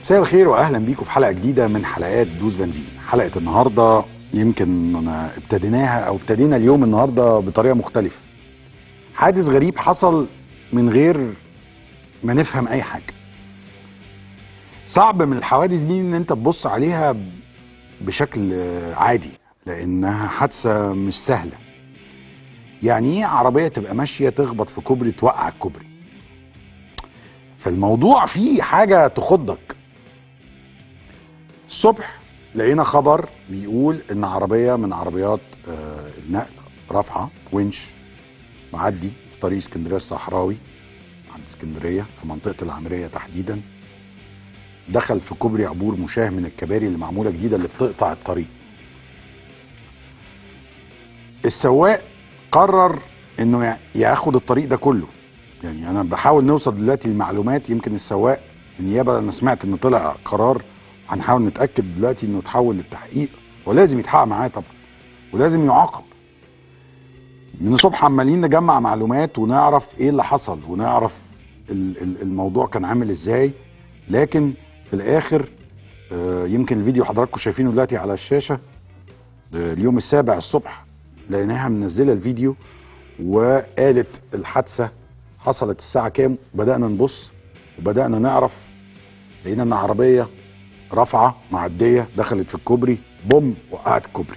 مساء الخير واهلا بيكم في حلقه جديده من حلقات دوس بنزين حلقه النهارده يمكن أنا ابتديناها او ابتدينا اليوم النهارده بطريقه مختلفه حادث غريب حصل من غير ما نفهم اي حاجه صعب من الحوادث دي ان انت تبص عليها بشكل عادي لانها حادثه مش سهله يعني ايه عربيه تبقى ماشيه تخبط في كوبري توقع الكوبري فالموضوع فيه حاجه تخضك الصبح لقينا خبر بيقول ان عربيه من عربيات آه، النقل رافعه ونش معدي في طريق اسكندريه الصحراوي عند اسكندريه في منطقه العمريه تحديدا دخل في كوبري عبور مشاه من الكباري اللي معموله جديده اللي بتقطع الطريق السواق قرر انه يا- ياخد الطريق ده كله يعني انا بحاول نوصل دلوقتي لمعلومات يمكن السواق النيابه انا سمعت ان طلع قرار هنحاول نتاكد دلوقتي انه اتحول للتحقيق ولازم يتحقق معاه طبعا ولازم يعاقب من الصبح عمالين نجمع معلومات ونعرف ايه اللي حصل ونعرف ال- ال- الموضوع كان عامل ازاي لكن في الاخر آه، يمكن الفيديو حضراتكم شايفينه دلوقتي على الشاشه آه، اليوم السابع الصبح لقيناها منزله الفيديو وقالت الحادثه حصلت الساعه كام بدانا نبص وبدانا نعرف لقينا ان عربيه رافعه معديه دخلت في الكوبري بوم وقعت الكوبري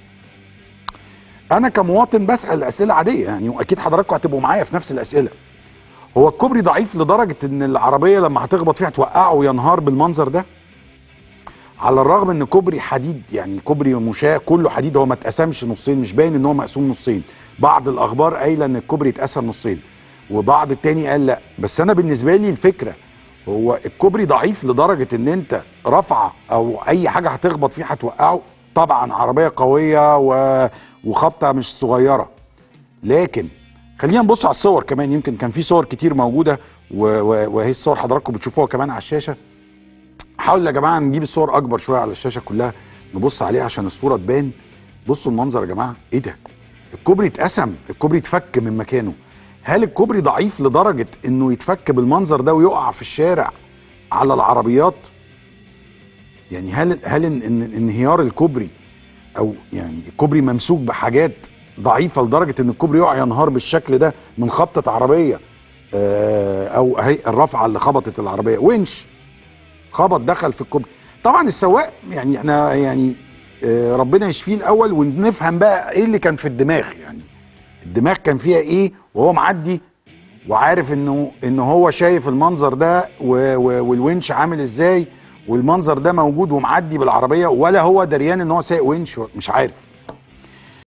انا كمواطن بسال اسئله عاديه يعني واكيد حضراتكم هتبقوا معايا في نفس الاسئله هو الكوبري ضعيف لدرجه ان العربيه لما هتخبط فيها توقعه ينهار بالمنظر ده على الرغم ان كوبري حديد يعني كوبري مشاة كله حديد هو ما اتقسمش نصين مش باين ان هو مقسوم نصين بعض الاخبار قايله ان الكوبري اتقسم نصين وبعض التاني قال لا بس انا بالنسبه لي الفكره هو الكوبري ضعيف لدرجه ان انت رافعه او اي حاجه هتخبط فيه هتوقعه طبعا عربيه قويه و... وخبطه مش صغيره لكن خلينا نبص على الصور كمان يمكن كان في صور كتير موجوده و... و... وهي الصور حضراتكم بتشوفوها كمان على الشاشه حاول يا جماعه نجيب الصور اكبر شويه على الشاشه كلها نبص عليها عشان الصوره تبان بصوا المنظر يا جماعه ايه ده الكوبري اتقسم الكوبري اتفك من مكانه هل الكوبري ضعيف لدرجه انه يتفك بالمنظر ده ويقع في الشارع على العربيات يعني هل هل ان ان انهيار الكوبري او يعني الكوبري ممسوك بحاجات ضعيفه لدرجه ان الكوبري يقع ينهار بالشكل ده من خبطه عربيه آه، او هي الرافعه اللي خبطت العربيه ونش خبط دخل في الكوبري طبعا السواق يعني احنا يعني آه، ربنا يشفيه الاول ونفهم بقى ايه اللي كان في الدماغ يعني الدماغ كان فيها ايه وهو معدي وعارف انه ان هو شايف المنظر ده و- و- والونش عامل ازاي والمنظر ده موجود ومعدي بالعربيه ولا هو دريان ان هو سايق ونش مش عارف